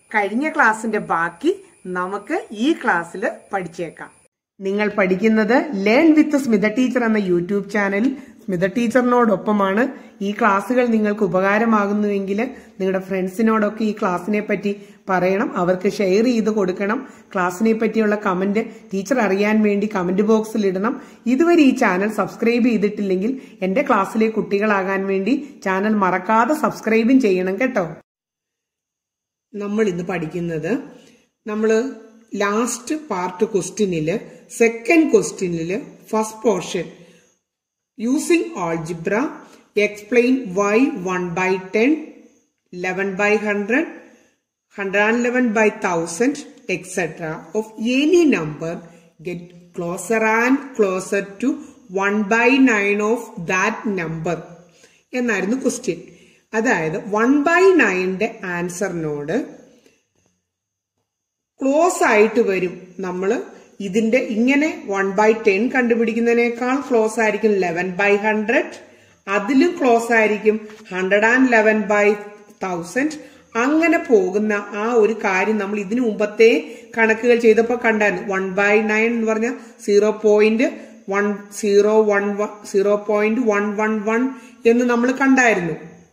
കഴിഞ്ഞ ക്ലാസ്സിന്റെ ബാക്കി നമുക്ക് ഈ ക്ലാസ്സിൽ പഠിച്ചേക്കാം നിങ്ങൾ പഠിക്കുന്നത് ലേൺ വിത്ത് സ്മിത ടീച്ചർ എന്ന യൂട്യൂബ് ചാനലിൽ സ്മിത ടീച്ചറിനോടൊപ്പമാണ് ഈ ക്ലാസ്സുകൾ നിങ്ങൾക്ക് ഉപകാരമാകുന്നുവെങ്കിൽ നിങ്ങളുടെ ഫ്രണ്ട്സിനോടൊക്കെ ഈ ക്ലാസ്സിനെ പറ്റി പറയണം അവർക്ക് ഷെയർ ചെയ്ത് കൊടുക്കണം ക്ലാസ്സിനെ പറ്റിയുള്ള കമന്റ് ടീച്ചർ അറിയാൻ വേണ്ടി കമന്റ് ബോക്സിൽ ഇടണം ഇതുവരെ ഈ ചാനൽ സബ്സ്ക്രൈബ് ചെയ്തിട്ടില്ലെങ്കിൽ എന്റെ ക്ലാസ്സിലെ കുട്ടികളാകാൻ വേണ്ടി ചാനൽ മറക്കാതെ സബ്സ്ക്രൈബും ചെയ്യണം കേട്ടോ നമ്മൾ ഇന്ന് പഠിക്കുന്നത് നമ്മൾ ലാസ്റ്റ് പാർട്ട് ക്വസ്റ്റ്യനില് സെക്കൻഡ് ക്വസ്റ്റ്യനില് first portion using algebra explain why one by ten eleven by hundred hundred and eleven by thousand etcetera of any number get closer and closer to one by nine of that number എന്നായിരുന്നു question അതായത് one by നയന്റെ ആൻസറിനോട് close ആയിട്ട് വരും നമ്മൾ ഇതിന്റെ ഇങ്ങനെ one by ten കണ്ടുപിടിക്കുന്നതിനേക്കാൾ ക്ലോസ് ആയിരിക്കും ലെവൻ ബൈ ഹൺഡ്രഡ് അതിലും ക്ലോസ് ആയിരിക്കും hundred and eleven by thousand അങ്ങനെ പോകുന്ന ആ ഒരു കാര്യം നമ്മൾ ഇതിനു മുമ്പത്തെ കണക്കുകൾ ചെയ്തപ്പോൾ കണ്ടായിരുന്നു വൺ ബൈ നയൻ എന്ന് പറഞ്ഞാൽ zero point one zero one zero point one one one എന്ന് നമ്മൾ കണ്ടായിരുന്നു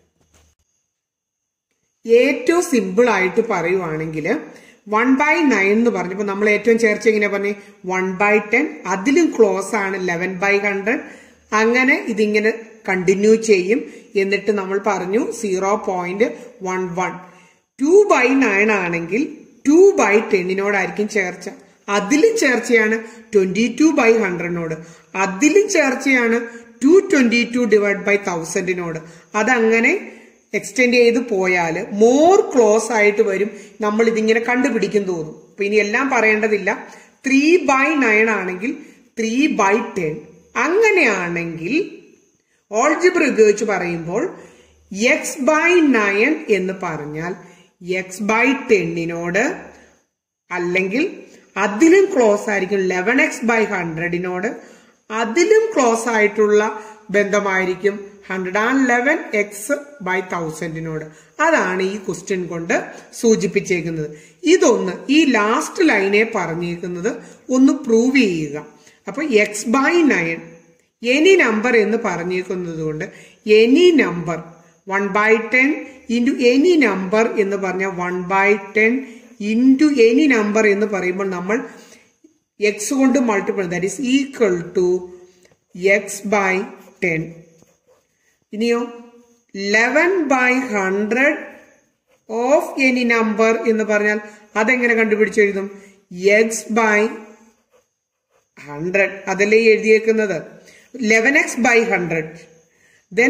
ഏറ്റവും സിമ്പിൾ ആയിട്ട് പറയുവാണെങ്കിൽ വൺ ബൈ നയൻ എന്ന് പറഞ്ഞപ്പോൾ നമ്മൾ ഏറ്റവും ചേർച്ച എങ്ങനെ പറഞ്ഞു വൺ ബൈ ടെൻ അതിലും ക്ലോസ് ആണ് ലെവൻ ബൈ ഹൺഡ്രഡ് അങ്ങനെ ഇതിങ്ങനെ കണ്ടിന്യൂ ചെയ്യും എന്നിട്ട് നമ്മൾ പറഞ്ഞു zero point one one two by nine ആണെങ്കിൽ ടു ബൈ ടെന്നിനോടായിരിക്കും ചേർച്ച അതിലും ചേർച്ചയാണ് ട്വന്റി ടു ബൈ ഹൺഡ്രഡിനോട് അതിലും ചേർച്ചയാണ് two twenty two divide by തൗസൻഡിനോട് അതങ്ങനെ എക്സ്റ്റെൻഡ് ചെയ്ത് പോയാൽ മോർ ക്ലോസ് ആയിട്ട് വരും നമ്മൾ ഇതിങ്ങനെ കണ്ടുപിടിക്കും തോന്നും അപ്പൊ ഇനി എല്ലാം പറയേണ്ടതില്ല ത്രീ ബൈ നയൻ ആണെങ്കിൽ ത്രീ ബൈ ടെൻ അങ്ങനെയാണെങ്കിൽ ഓൾജിബ്ര ഉപയോഗിച്ച് പറയുമ്പോൾ എക്സ് ബൈ നയൻ എന്ന് പറഞ്ഞാൽ എക്സ് ബൈ ടെന്നിനോട് അല്ലെങ്കിൽ അതിലും ക്ലോസ് ആയിരിക്കും ലെവൻ എക്സ് ബൈ ഹൺഡ്രഡിനോട് അതിലും ക്ലോസ് ആയിട്ടുള്ള ബന്ധമായിരിക്കും hundred and eleven x by തൗസൻഡിനോട് അതാണ് ഈ ക്വസ്റ്റ്യൻ കൊണ്ട് സൂചിപ്പിച്ചേക്കുന്നത് ഇതൊന്ന് ഈ ലാസ്റ്റ് ലൈനെ പറഞ്ഞേക്കുന്നത് ഒന്ന് പ്രൂവ് ചെയ്യുക അപ്പൊ x by nine any number എന്ന് പറഞ്ഞേക്കുന്നത് കൊണ്ട് any number one by ten into any number എന്ന് പറഞ്ഞാൽ one by ten into any number എന്ന് പറയുമ്പോൾ നമ്മൾ എക്സ് കൊണ്ട് multiple that is equal to x by ten ഇനിയോ eleven by hundred of any number എന്ന് പറഞ്ഞാൽ അതെങ്ങനെ കണ്ടുപിടിച്ചെഴുതും എക്സ് ബൈ ഹൺഡ്രഡ് അതല്ലേ എഴുതിയേക്കുന്നത് eleven x by hundred then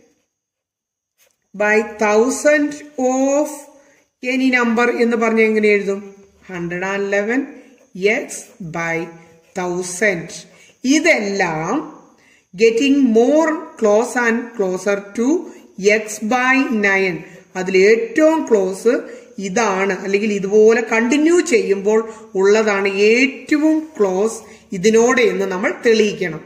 by thousand of any number എന്ന് പറഞ്ഞ എങ്ങനെ എഴുതും hundred and eleven x by thousand ഇതെല്ലാം getting more close and closer to x by nine അതിൽ ഏറ്റവും ക്ലോസ് ഇതാണ് അല്ലെങ്കിൽ ഇതുപോലെ കണ്ടിന്യൂ ചെയ്യുമ്പോൾ ഉള്ളതാണ് ഏറ്റവും ക്ലോസ് ഇതിനോട് എന്ന് നമ്മൾ തെളിയിക്കണം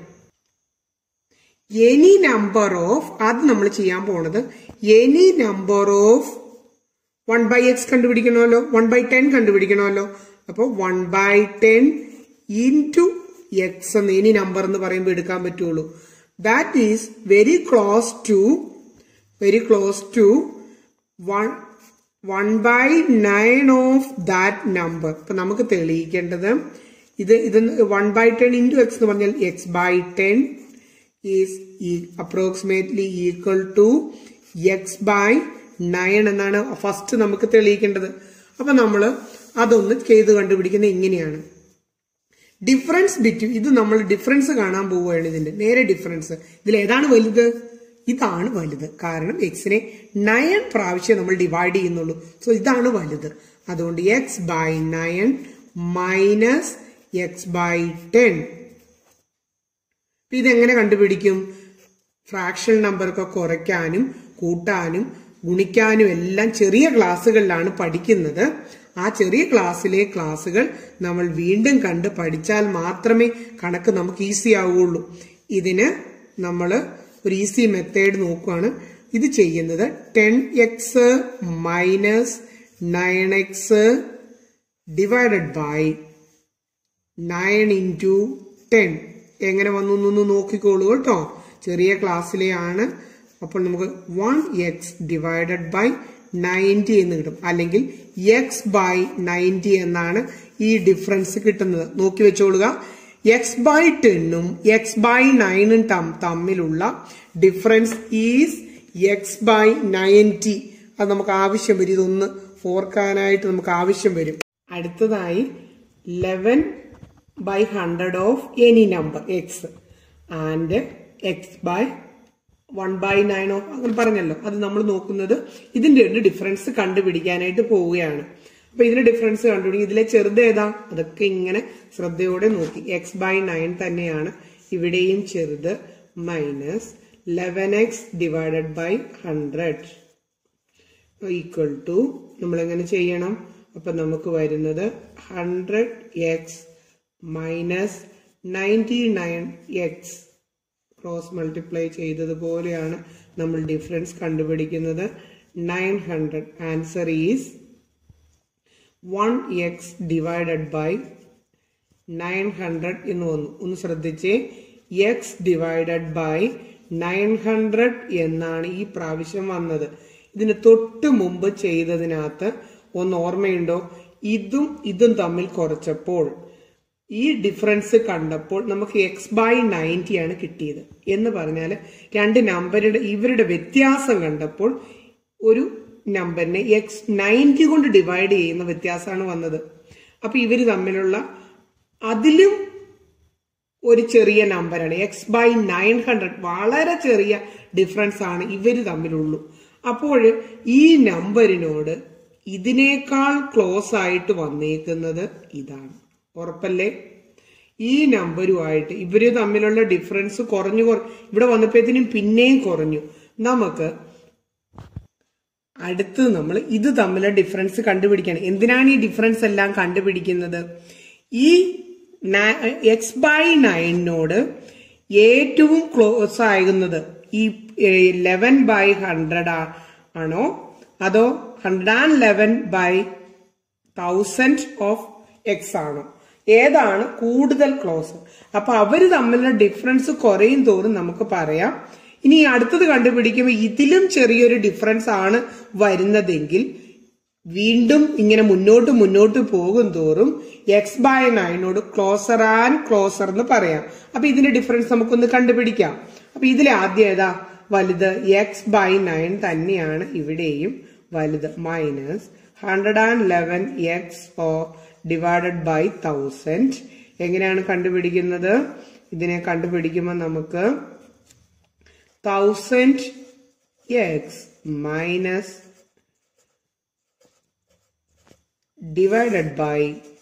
എനി നമ്പർ ഓഫ് അത് നമ്മൾ ചെയ്യാൻ പോണത് any number of one by x കണ്ടുപിടിക്കണമല്ലോ വൺ ബൈ ടെൻ കണ്ടുപിടിക്കണമല്ലോ അപ്പോൾ one by ten into x എന്ന് എനി നമ്പർ എന്ന് പറയുമ്പോൾ എടുക്കാൻ പറ്റുള്ളൂ that is very close to very close to one one by nine of that number ഇപ്പൊ നമുക്ക് തെളിയിക്കേണ്ടത് ഇത് ഇത് one by ten into x എന്ന് പറഞ്ഞാൽ x by ten is approximately equal to x by nine എന്നാണ് ഫസ്റ്റ് നമുക്ക് തെളിയിക്കേണ്ടത് അപ്പൊ നമ്മൾ അതൊന്ന് ചെയ്ത് കണ്ടുപിടിക്കുന്നത് ഇങ്ങനെയാണ് ഡിഫറൻസ് ബിറ്റ്വീൻ ഇത് നമ്മൾ ഡിഫറൻസ് കാണാൻ പോവുകയാണ് ഇതിന്റെ നേരെ ഡിഫറൻസ് ഇതിൽ ഏതാണ് വലുത് ഇതാണ് വലുത് കാരണം എക്സിനെ നയൻ പ്രാവശ്യം നമ്മൾ ഡിവൈഡ് ചെയ്യുന്നുള്ളൂ സോ ഇതാണ് വലുത് അതുകൊണ്ട് x by nine minus x by ten ഇതെങ്ങനെ കണ്ടുപിടിക്കും ഫ്രാക്ഷൻ നമ്പറൊക്കെ കുറയ്ക്കാനും കൂട്ടാനും ഗുണിക്കാനും എല്ലാം ചെറിയ ക്ലാസ്സുകളിലാണ് പഠിക്കുന്നത് ആ ചെറിയ ക്ലാസ്സിലെ ക്ലാസ്സുകൾ നമ്മൾ വീണ്ടും കണ്ട് പഠിച്ചാൽ മാത്രമേ കണക്ക് നമുക്ക് ഈസി ആവുകയുള്ളൂ ഇതിന് നമ്മൾ ഒരു ഈസി മെത്തേഡ് നോക്കുകയാണ് ഇത് ചെയ്യുന്നത് ten x minus nine x divided by nine into ten എങ്ങനെ വന്നു എന്നൊന്ന് നോക്കിക്കോളൂ കേട്ടോ ചെറിയ ക്ലാസ്സിലെയാണ് അപ്പോൾ നമുക്ക് one x divided by ninety എന്ന് കിട്ടും അല്ലെങ്കിൽ എക്സ് ബൈ നയൻറ്റി എന്നാണ് ഈ ഡിഫറൻസ് കിട്ടുന്നത് നോക്കി വെച്ചോളുക എക്സ് ബൈ ടെന്നും എക്സ് ബൈ നയനും തമ്മിലുള്ള difference is x by ninety അത് നമുക്ക് ആവശ്യം വരും ഇതൊന്ന് ഓർക്കാനായിട്ട് നമുക്ക് ആവശ്യം വരും അടുത്തതായി eleven by hundred of any number x and x by one by nine of അങ്ങനെ പറഞ്ഞല്ലോ അത് നമ്മൾ നോക്കുന്നത് ഇതിന്റെ ഒരു ഡിഫറൻസ് കണ്ടുപിടിക്കാനായിട്ട് പോവുകയാണ് അപ്പൊ ഇതിന്റെ ഡിഫറൻസ് കണ്ടുപിടിക്കും ഇതിലെ ചെറുത് ഏതാ അതൊക്കെ ഇങ്ങനെ ശ്രദ്ധയോടെ നോക്കി എക്സ് ബൈ നയൻ തന്നെയാണ് ഇവിടെയും ചെറുത് minus eleven x divided by hundred equal to നമ്മൾ എങ്ങനെ ചെയ്യണം അപ്പൊ നമുക്ക് വരുന്നത് hundred x minus ninety nine x cross multiply ചെയ്തതുപോലെയാണ് നമ്മൾ ഡിഫറൻസ് കണ്ടുപിടിക്കുന്നത് nine hundred answer is one x divided by nine hundred എന്ന് വന്നു ഒന്ന് ശ്രദ്ധിച്ചേ x divided by nine hundred എന്നാണ് ഈ പ്രാവശ്യം വന്നത് ഇതിന് തൊട്ട് മുമ്പ് ചെയ്തതിനകത്ത് ഒന്ന് ഓർമ്മയുണ്ടോ ഇതും ഇതും തമ്മിൽ കുറച്ചപ്പോൾ ഈ ഡിഫറൻസ് കണ്ടപ്പോൾ നമുക്ക് എക്സ് ബൈ നയൻറ്റി ആണ് കിട്ടിയത് എന്ന് പറഞ്ഞാൽ രണ്ട് നമ്പറുടെ ഇവരുടെ വ്യത്യാസം കണ്ടപ്പോൾ ഒരു നമ്പറിനെ എക്സ് നയൻറ്റി കൊണ്ട് ഡിവൈഡ് ചെയ്യുന്ന വ്യത്യാസമാണ് വന്നത് അപ്പൊ ഇവര് തമ്മിലുള്ള അതിലും ഒരു ചെറിയ നമ്പറാണ് എക്സ് ബൈ നയൻ ഹൺഡ്രഡ് വളരെ ചെറിയ ഡിഫറൻസ് ആണ് ഇവര് തമ്മിലുള്ളൂ അപ്പോൾ ഈ നമ്പറിനോട് ഇതിനേക്കാൾ ക്ലോസ് ആയിട്ട് വന്നേക്കുന്നത് ഇതാണ് ഉറപ്പല്ലേ ഈ നമ്പരുമായിട്ട് ഇവര് തമ്മിലുള്ള ഡിഫറൻസ് കുറഞ്ഞു കുറ ഇവിടെ വന്നപ്പോഴത്തേനും പിന്നെയും കുറഞ്ഞു നമുക്ക് അടുത്ത് നമ്മൾ ഇത് തമ്മിലുള്ള ഡിഫറൻസ് കണ്ടുപിടിക്കണം എന്തിനാണ് ഈ ഡിഫറൻസ് എല്ലാം കണ്ടുപിടിക്കുന്നത് ഈ എക്സ് ബൈ നയനോട് ഏറ്റവും ക്ലോസ് ആകുന്നത് ഈ ലെവൻ ബൈ ഹൺഡ്രഡ് ആണോ അതോ hundred and eleven by thousand of x ആണോ ഏതാണ് കൂടുതൽ ക്ലോസ് അപ്പൊ അവര് തമ്മിലുള്ള ഡിഫറൻസ് കുറയും തോറും നമുക്ക് പറയാം ഇനി അടുത്തത് കണ്ടുപിടിക്കുമ്പോൾ ഇതിലും ചെറിയൊരു ഡിഫറൻസ് ആണ് വരുന്നതെങ്കിൽ വീണ്ടും ഇങ്ങനെ മുന്നോട്ട് മുന്നോട്ട് പോകും തോറും എക്സ് ബൈ നയനോട് ക്ലോസർ ആൻഡ് ക്ലോസർ എന്ന് പറയാം അപ്പൊ ഇതിന്റെ ഡിഫറൻസ് നമുക്കൊന്ന് കണ്ടുപിടിക്കാം അപ്പൊ ഇതിലെ ആദ്യം ഏതാ വലുത് എക്സ് ബൈ നയൻ തന്നെയാണ് ഇവിടെയും വലുത് minus hundred and eleven x oh divided by thousand എങ്ങനെയാണ് കണ്ടുപിടിക്കുന്നത് ഇതിനെ കണ്ടുപിടിക്കുമ്പോൾ നമുക്ക് thousand x minus divided by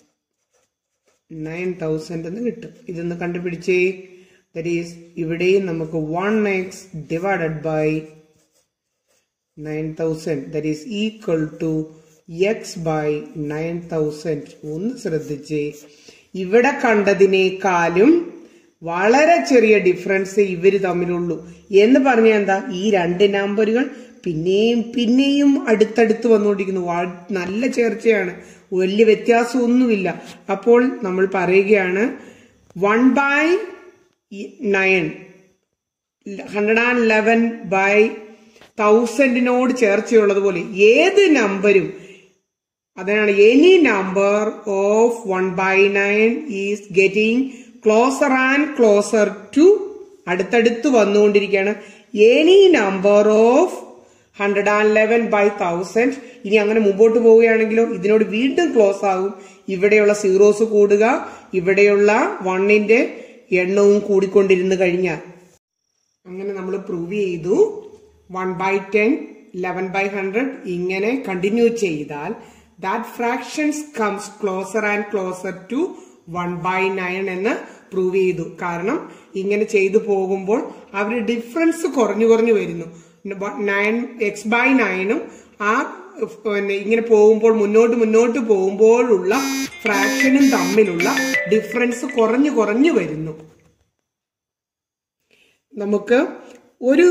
nine thousand എന്ന് കിട്ടും ഇതൊന്ന് കണ്ടുപിടിച്ചേ ദറ്റ് ഈസ് ഇവിടെയും നമുക്ക് one x divided by nine thousand that is equal to x by nine thousand ഒന്ന് ശ്രദ്ധിച്ചേ ഇവിടെ കണ്ടതിനേക്കാളും വളരെ ചെറിയ ഡിഫറൻസ് ഇവര് തമ്മിലുള്ളൂ എന്ന് പറഞ്ഞാൽ എന്താ ഈ രണ്ട് നമ്പറുകൾ പിന്നെയും പിന്നെയും അടുത്തടുത്ത് വന്നുകൊണ്ടിരിക്കുന്നു നല്ല ചേർച്ചയാണ് വലിയ വ്യത്യാസമൊന്നുമില്ല അപ്പോൾ നമ്മൾ പറയുകയാണ് one by nine hundred and eleven by തൗസൻഡിനോട് ചേർച്ചയുള്ളതുപോലെ ഏത് നമ്പരും അതിനാണ് any number of one by nine is getting closer and closer to അടുത്തടുത്ത് വന്നുകൊണ്ടിരിക്കുകയാണ് any number of hundred and eleven by thousand ഇനി അങ്ങനെ മുമ്പോട്ട് പോവുകയാണെങ്കിലോ ഇതിനോട് വീണ്ടും ക്ലോസ് ആകും ഇവിടെയുള്ള സീറോസ് കൂടുക ഇവിടെയുള്ള വണ്ണിന്റെ എണ്ണവും കൂടിക്കൊണ്ടിരുന്നു കഴിഞ്ഞാൽ അങ്ങനെ നമ്മൾ പ്രൂവ് ചെയ്തു one by ten eleven by hundred ഇങ്ങനെ കണ്ടിന്യൂ ചെയ്താൽ that fractions comes closer and closer to one by nine എന്ന് പ്രൂവ് ചെയ്തു കാരണം ഇങ്ങനെ ചെയ്തു പോകുമ്പോൾ അവർ ഡിഫറൻസ് കുറഞ്ഞു കുറഞ്ഞു വരുന്നു നയൻ എക്സ് ബൈ നയനും ആ പിന്നെ ഇങ്ങനെ പോകുമ്പോൾ മുന്നോട്ട് മുന്നോട്ട് പോകുമ്പോഴുള്ള ഫ്രാക്ഷനും തമ്മിലുള്ള ഡിഫറൻസ് കുറഞ്ഞു കുറഞ്ഞു വരുന്നു നമുക്ക് ഒരു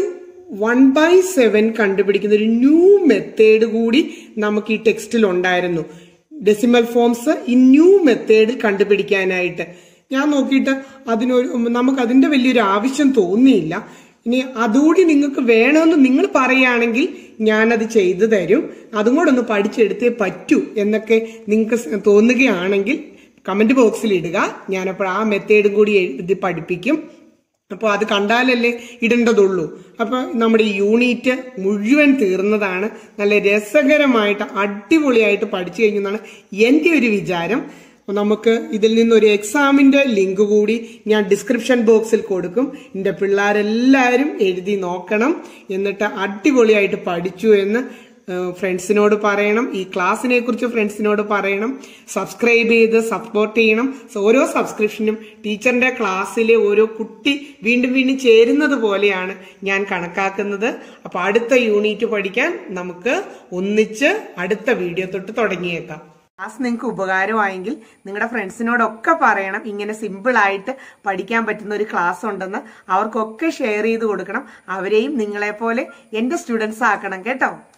വൺ ബൈ സെവൻ കണ്ടുപിടിക്കുന്ന ഒരു ന്യൂ മെത്തേഡ് കൂടി നമുക്ക് ഈ ടെക്സ്റ്റിൽ ഉണ്ടായിരുന്നു ഡെസിമൽ ഫോംസ് ഈ ന്യൂ മെത്തേഡിൽ കണ്ടുപിടിക്കാനായിട്ട് ഞാൻ നോക്കിയിട്ട് അതിനൊരു നമുക്ക് അതിന്റെ വലിയൊരു ആവശ്യം തോന്നിയില്ല ഇനി അതുകൂടി നിങ്ങൾക്ക് വേണമെന്ന് നിങ്ങൾ പറയുകയാണെങ്കിൽ ഞാനത് ചെയ്തു തരും അതും കൂടെ ഒന്ന് പഠിച്ചെടുത്തേ പറ്റൂ എന്നൊക്കെ നിങ്ങൾക്ക് തോന്നുകയാണെങ്കിൽ കമന്റ് ബോക്സിൽ ഇടുക ഞാനപ്പോൾ ആ മെത്തേഡും കൂടി എഴുതി പഠിപ്പിക്കും അപ്പോൾ അത് കണ്ടാലല്ലേ ഇടേണ്ടതുള്ളൂ അപ്പൊ നമ്മുടെ ഈ യൂണിറ്റ് മുഴുവൻ തീർന്നതാണ് നല്ല രസകരമായിട്ട് അടിപൊളിയായിട്ട് പഠിച്ചു കഴിഞ്ഞെന്നാണ് എൻ്റെ ഒരു വിചാരം നമുക്ക് ഇതിൽ നിന്നൊരു എക്സാമിന്റെ ലിങ്ക് കൂടി ഞാൻ ഡിസ്ക്രിപ്ഷൻ ബോക്സിൽ കൊടുക്കും എൻ്റെ പിള്ളേരെല്ലാവരും എഴുതി നോക്കണം എന്നിട്ട് അടിപൊളിയായിട്ട് പഠിച്ചു എന്ന് ഫ്രണ്ട്സിനോട് പറയണം ഈ ക്ലാസ്സിനെ കുറിച്ച് ഫ്രണ്ട്സിനോട് പറയണം സബ്സ്ക്രൈബ് ചെയ്ത് സപ്പോർട്ട് ചെയ്യണം ഓരോ സബ്സ്ക്രിപ്ഷനും ടീച്ചറിന്റെ ക്ലാസ്സിലെ ഓരോ കുട്ടി വീണ്ടും വീണ്ടും ചേരുന്നത് പോലെയാണ് ഞാൻ കണക്കാക്കുന്നത് അപ്പൊ അടുത്ത യൂണിറ്റ് പഠിക്കാൻ നമുക്ക് ഒന്നിച്ച് അടുത്ത വീഡിയോ തൊട്ട് തുടങ്ങിയേക്കാം ക്ലാസ് നിങ്ങൾക്ക് ഉപകാരമായെങ്കിൽ നിങ്ങളുടെ ഫ്രണ്ട്സിനോടൊക്കെ പറയണം ഇങ്ങനെ സിമ്പിൾ ആയിട്ട് പഠിക്കാൻ പറ്റുന്ന ഒരു ക്ലാസ് ഉണ്ടെന്ന് അവർക്കൊക്കെ ഷെയർ ചെയ്ത് കൊടുക്കണം അവരെയും നിങ്ങളെപ്പോലെ എന്റെ സ്റ്റുഡൻസ് ആക്കണം കേട്ടോ